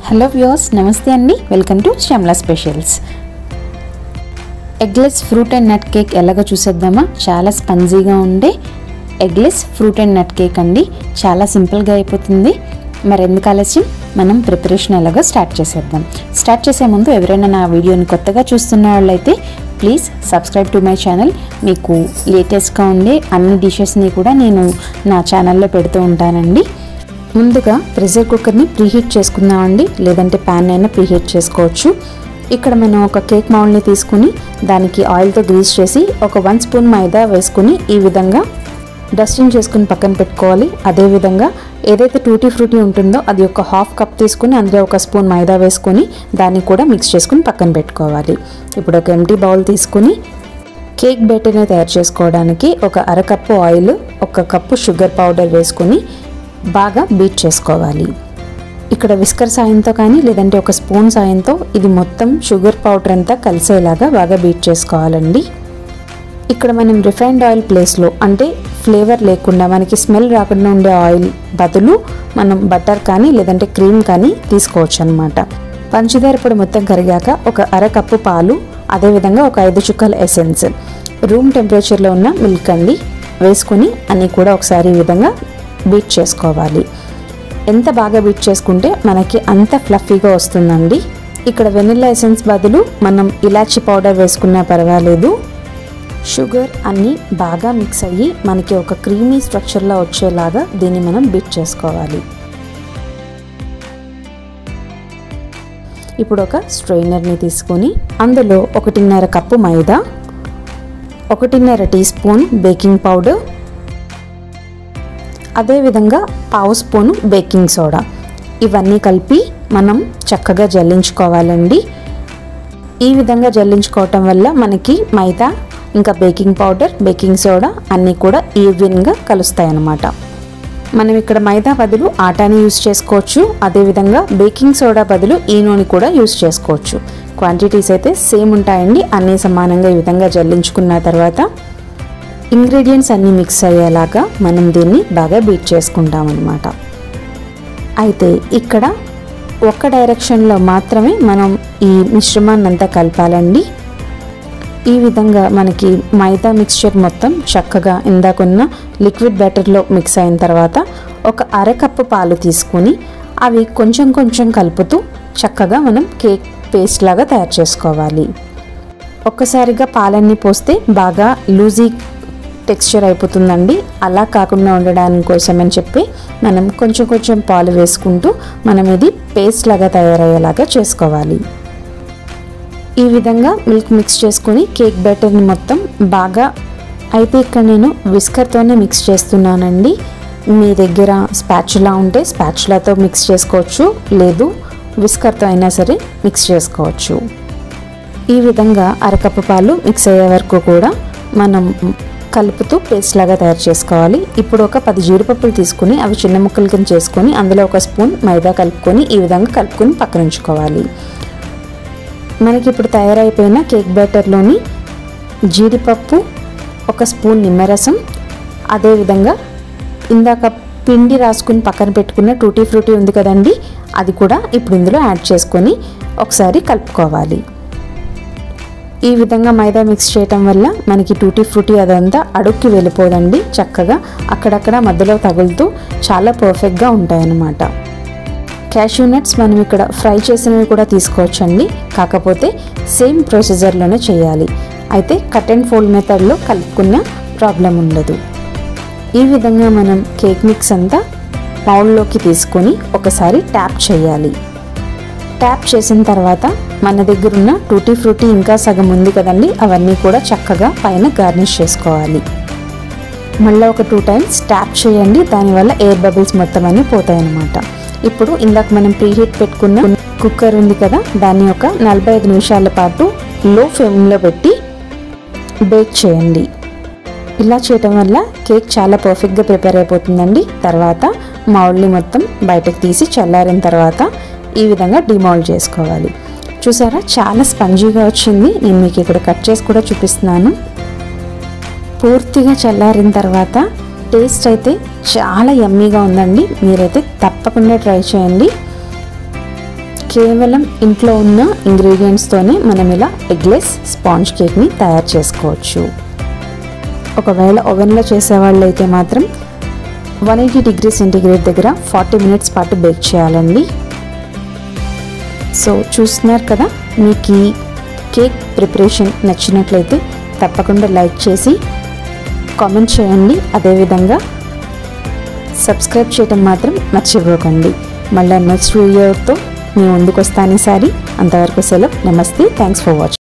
hello views నమస్తే అండి welcome to Shyamla specials eggless fruit and nut cake ఎలాగో చూసేద్దామా చాలా స్పంజీగా ఉండే eggless fruit and nut cake అండి చాలా సింపుల్గా అయిపోతుంది మరి ఎందుకు ఆలస్యం మనం ప్రిపరేషన్ ఎలాగో స్టార్ట్ చేసేద్దాం స్టార్ట్ చేసే ముందు ఎవరైనా నా వీడియోని కొత్తగా చూస్తున్న వాళ్ళైతే please subscribe to my channel మీకు లేటెస్ట్గా ఉండే అన్ని డిషెస్ని కూడా నేను నా ఛానల్లో పెడుతూ ఉంటానండి ముందుగా ప్రెషర్ కుక్కర్ని ప్రీహీట్ చేసుకుందామండి లేదంటే ప్యాన్ అయినా ప్రీహీట్ చేసుకోవచ్చు ఇక్కడ మనం ఒక కేక్ మౌల్ని తీసుకుని దానికి ఆయిల్తో గ్రీస్ చేసి ఒక వన్ స్పూన్ మైదా వేసుకుని ఈ విధంగా డస్టింగ్ చేసుకుని పక్కన పెట్టుకోవాలి అదేవిధంగా ఏదైతే టూటీ ఫ్రూటీ ఉంటుందో అది ఒక హాఫ్ కప్ తీసుకుని అందులో ఒక స్పూన్ మైదా వేసుకొని దాన్ని కూడా మిక్స్ చేసుకుని పక్కన పెట్టుకోవాలి ఇప్పుడు ఒక ఎంటీ బౌల్ తీసుకుని కేక్ బ్యాటర్ని తయారు చేసుకోవడానికి ఒక అరకప్పు ఆయిల్ ఒక కప్పు షుగర్ పౌడర్ వేసుకొని బాగా బీట్ చేసుకోవాలి ఇక్కడ విస్కర్ సాయంతో కానీ లేదంటే ఒక స్పూన్ సాయంతో ఇది మొత్తం షుగర్ పౌడర్ అంతా కలిసేలాగా బాగా బీట్ చేసుకోవాలండి ఇక్కడ మనం రిఫైన్డ్ ఆయిల్ ప్లేస్లో అంటే ఫ్లేవర్ లేకుండా మనకి స్మెల్ రాకుండా ఉండే ఆయిల్ బదులు మనం బటర్ కానీ లేదంటే క్రీమ్ కానీ తీసుకోవచ్చు అనమాట పంచదార పొడి మొత్తం కరిగాక ఒక అర కప్పు పాలు అదేవిధంగా ఒక ఐదు చుక్కల ఎసెన్స్ రూమ్ టెంపరేచర్లో ఉన్న మిల్క్ అండి వేసుకొని అన్నీ కూడా ఒకసారి ఈ విధంగా బీట్ చేసుకోవాలి ఎంత బాగా బీట్ చేసుకుంటే మనకి అంత ఫ్లఫీగా వస్తుందండి ఇక్కడ వెనిల్లా ఎసెన్స్ బదులు మనం ఇలాచీ పౌడర్ వేసుకున్నా పర్వాలేదు షుగర్ అన్నీ బాగా మిక్స్ అయ్యి మనకి ఒక క్రీమీ స్ట్రక్చర్లో వచ్చేలాగా దీన్ని మనం బీట్ చేసుకోవాలి ఇప్పుడు ఒక స్ట్రైనర్ని తీసుకొని అందులో ఒకటిన్నర కప్పు మైదా ఒకటిన్నర టీ స్పూన్ బేకింగ్ పౌడర్ అదేవిధంగా పావు స్పూను బేకింగ్ సోడా ఇవన్నీ కలిపి మనం చక్కగా జల్లించుకోవాలండి ఈ విధంగా జల్లించుకోవటం వల్ల మనకి మైదా ఇంకా బేకింగ్ పౌడర్ బేకింగ్ సోడా అన్నీ కూడా ఈవెన్గా కలుస్తాయి అన్నమాట మనం ఇక్కడ మైదా బదులు ఆటాని యూస్ చేసుకోవచ్చు అదేవిధంగా బేకింగ్ సోడా బదులు ఈనోని కూడా యూస్ చేసుకోవచ్చు క్వాంటిటీస్ అయితే సేమ్ ఉంటాయండి అన్నీ సమానంగా ఈ విధంగా జల్లించుకున్న తర్వాత ఇంగ్రీడియంట్స్ అన్నీ మిక్స్ అయ్యేలాగా మనం దీన్ని బాగా బీట్ చేసుకుంటాం అనమాట అయితే ఇక్కడ ఒక్క డైరెక్షన్లో మాత్రమే మనం ఈ మిశ్రమాన్ని అంతా కలపాలండి ఈ విధంగా మనకి మైదా మిక్స్చర్ మొత్తం చక్కగా ఇందాకున్న లిక్విడ్ బ్యాటర్లో మిక్స్ అయిన తర్వాత ఒక అరకప్పు పాలు తీసుకొని అవి కొంచెం కొంచెం కలుపుతూ చక్కగా మనం కేక్ పేస్ట్ లాగా తయారు చేసుకోవాలి ఒక్కసారిగా పాలన్నీ పోస్తే బాగా లూజీ టెక్స్చర్ అయిపోతుందండి అలా కాకుండా ఉండడానికి కోసం అని చెప్పి మనం కొంచెం కొంచెం పాలు వేసుకుంటూ మనం ఇది పేస్ట్ లాగా తయారయ్యేలాగా చేసుకోవాలి ఈ విధంగా మిల్క్ మిక్స్ చేసుకొని కేక్ బ్యాటర్ని మొత్తం బాగా అయితే ఇక్కడ నేను విస్కర్తోనే మిక్స్ చేస్తున్నానండి మీ దగ్గర స్పాచులా ఉంటే స్పాచులాతో మిక్స్ చేసుకోవచ్చు లేదు విస్కర్తో అయినా సరే మిక్స్ చేసుకోవచ్చు ఈ విధంగా అరకప్పు పాలు మిక్స్ అయ్యే వరకు కూడా మనం కలుపుతూ పేస్ట్ లాగా తయారు చేసుకోవాలి ఇప్పుడు ఒక పది జీడిపప్పులు తీసుకుని అవి చిన్న ముక్కలు కింద చేసుకొని అందులో ఒక స్పూన్ మైదా కలుపుకొని ఈ విధంగా కలుపుకొని పక్కన ఉంచుకోవాలి మనకి ఇప్పుడు తయారైపోయిన కేక్ బ్యాటర్లోని జీడిపప్పు ఒక స్పూన్ నిమ్మరసం అదేవిధంగా ఇందాక పిండి రాసుకుని పక్కన పెట్టుకున్న టూటీ ఫ్రూటీ ఉంది కదండి అది కూడా ఇప్పుడు ఇందులో యాడ్ చేసుకొని ఒకసారి కలుపుకోవాలి ఈ విధంగా మైదా మిక్స్ చేయటం వల్ల మనకి టూటీ ఫ్రూటీ అదంతా అడుక్కి వెళ్ళిపోదండి చక్కగా అక్కడక్కడ మధ్యలో తగులుతూ చాలా పర్ఫెక్ట్గా ఉంటాయన్నమాట క్యాష్యూ నట్స్ మనం ఇక్కడ ఫ్రై చేసినవి కూడా తీసుకోవచ్చండి కాకపోతే సేమ్ ప్రొసీజర్లోనే చేయాలి అయితే కట్ అండ్ ఫోల్డ్ మెథడ్లో కలుపుకున్న ప్రాబ్లం ఉండదు ఈ విధంగా మనం కేక్ మిక్స్ అంతా బౌల్లోకి తీసుకొని ఒకసారి ట్యాప్ చేయాలి ట్యాప్ చేసిన తర్వాత మన దగ్గర ఉన్న టూటీ ఫ్రూటీ ఇంకా సగం ఉంది కదండి అవన్నీ కూడా చక్కగా పైన గార్నిష్ చేసుకోవాలి మళ్ళీ ఒక టూ టైమ్స్ ట్యాప్ చేయండి దానివల్ల ఎయిర్ బబుల్స్ మొత్తం అన్నీ పోతాయి అన్నమాట ఇప్పుడు ఇందాక మనం ప్రీహీట్ పెట్టుకున్న కుక్కర్ ఉంది కదా దాన్ని ఒక నలభై ఐదు నిమిషాల పాటు లో ఫ్లేమ్లో పెట్టి బేక్ చేయండి ఇలా చేయటం వల్ల కేక్ చాలా పర్ఫెక్ట్గా ప్రిపేర్ అయిపోతుందండి తర్వాత మౌల్ని మొత్తం బయటకు తీసి చల్లారిన తర్వాత ఈ విధంగా డిమౌల్డ్ చేసుకోవాలి చూసారా చాలా స్పంజీగా వచ్చింది నేను మీకు ఇక్కడ కట్ చేసి కూడా చూపిస్తున్నాను పూర్తిగా చల్లారిన తర్వాత టేస్ట్ అయితే చాలా యమ్మీగా ఉందండి మీరైతే తప్పకుండా ట్రై చేయండి కేవలం ఇంట్లో ఉన్న ఇంగ్రీడియంట్స్తోనే మనం ఇలా ఎగ్లెస్ స్పాంజ్ కేక్ని తయారు చేసుకోవచ్చు ఒకవేళ ఓవెన్లో చేసేవాళ్ళు అయితే మాత్రం వన్ ఎయిటీ డిగ్రీ సెంటీగ్రేడ్ దగ్గర ఫార్టీ మినిట్స్ పాటు బేక్ చేయాలండి సో చూస్తున్నారు కదా మీకు ఈ కేక్ ప్రిపరేషన్ నచ్చినట్లయితే తప్పకుండా లైక్ చేసి కామెంట్ చేయండి అదేవిధంగా సబ్స్క్రైబ్ చేయడం మాత్రం మర్చిపోకండి మళ్ళీ నెక్స్ట్ వీడియోతో మీ ముందుకు వస్తాను ఈసారి అంతవరకు సెలవు నమస్తే థ్యాంక్స్ ఫర్ వాచింగ్